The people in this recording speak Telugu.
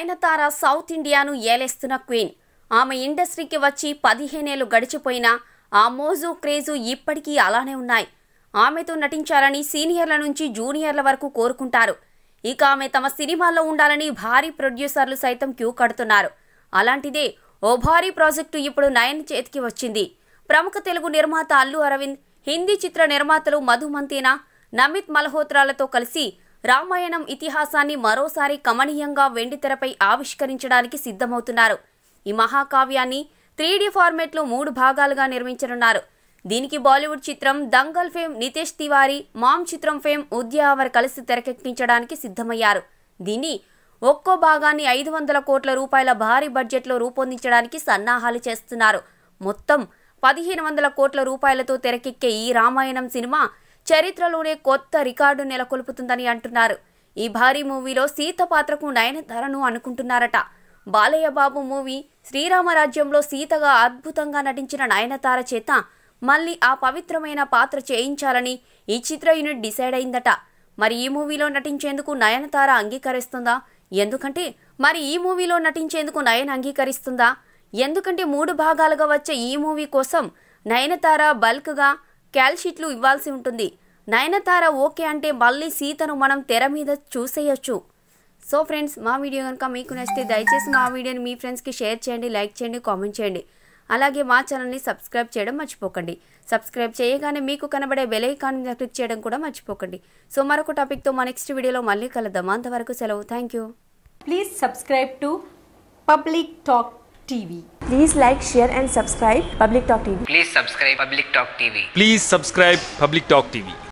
నయనతార సౌత్ ఇండియాను ఏలేస్తున్న క్వీన్ ఆమె ఇండస్ట్రీకి వచ్చి పదిహేనేళ్లు గడిచిపోయినా ఆ మోజు క్రేజు ఇప్పటికీ అలానే ఉన్నాయి ఆమెతో నటించాలని సీనియర్ల నుంచి జూనియర్ల వరకు కోరుకుంటారు ఇక ఆమె తమ సినిమాల్లో ఉండాలని భారీ ప్రొడ్యూసర్లు సైతం క్యూ కడుతున్నారు అలాంటిదే ఓ భారీ ప్రాజెక్టు ఇప్పుడు నయన్ చేతికి వచ్చింది ప్రముఖ తెలుగు నిర్మాత అల్లు అరవింద్ హిందీ చిత్ర నిర్మాతలు మధు మంతేనా నమిత్ మల్హోత్రాలతో కలిసి రామాయణం ఇతిహాసాన్ని మరోసారి కమనీయంగా వెండితెరపై ఆవిష్కరించడానికి సిద్ధమవుతున్నారు ఈ మహాకావ్యాన్ని త్రీడీ ఫార్మేట్లో మూడు భాగాలుగా నిర్మించనున్నారు దీనికి బాలీవుడ్ చిత్రం దంగల్ ఫేమ్ నితేష్ తివారీ మామ్ చిత్రం ఫేమ్ ఉద్యావర్ కలిసి తెరకెక్కించడానికి సిద్ధమయ్యారు దీన్ని ఒక్కో భాగాన్ని ఐదు వందల కోట్ల రూపాయల భారీ బడ్జెట్లో రూపొందించడానికి సన్నాహాలు చేస్తున్నారు మొత్తం పదిహేను వందల కోట్ల రూపాయలతో తెరకెక్కే ఈ రామాయణం సినిమా చరిత్రలోనే కొత్త రికార్డు నెలకొల్పుతుందని అంటున్నారు ఈ భారీ మూవీలో సీత పాత్రకు నయనతారను అనుకుంటున్నారట బాలయ్య బాబు మూవీ శ్రీరామరాజ్యంలో సీతగా అద్భుతంగా నటించిన నయనతార చేత మళ్ళీ ఆ పవిత్రమైన పాత్ర చేయించాలని ఈ చిత్ర యూనిట్ డిసైడ్ అయిందట మరి ఈ మూవీలో నటించేందుకు నయనతార అంగీకరిస్తుందా ఎందుకంటే మరి ఈ మూవీలో నటించేందుకు నయన్ అంగీకరిస్తుందా ఎందుకంటే మూడు భాగాలుగా వచ్చే ఈ మూవీ కోసం నయనతార బల్క్గా క్యాల్షీట్లు ఇవ్వాల్సి ఉంటుంది నయనతార ఓకే అంటే మళ్ళీ సీతను మనం తెర మీద చూసేయొచ్చు సో ఫ్రెండ్స్ మా వీడియో కనుక మీకు నచ్చితే దయచేసి మా వీడియోని మీ ఫ్రెండ్స్కి షేర్ చేయండి లైక్ చేయండి కామెంట్ చేయండి అలాగే మా ఛానల్ని సబ్స్క్రైబ్ చేయడం మర్చిపోకండి సబ్స్క్రైబ్ చేయగానే మీకు కనబడే బెల్ ఐకాన్ మీద క్లిక్ చేయడం కూడా మర్చిపోకండి సో మరొక టాపిక్తో మా నెక్స్ట్ వీడియోలో మళ్ళీ కలుద్దాం అంతవరకు సెలవు thank you Please subscribe to Public Talk TV. Please like, share, and subscribe Public Talk TV. Please subscribe Public Talk TV. Please subscribe Public Talk TV.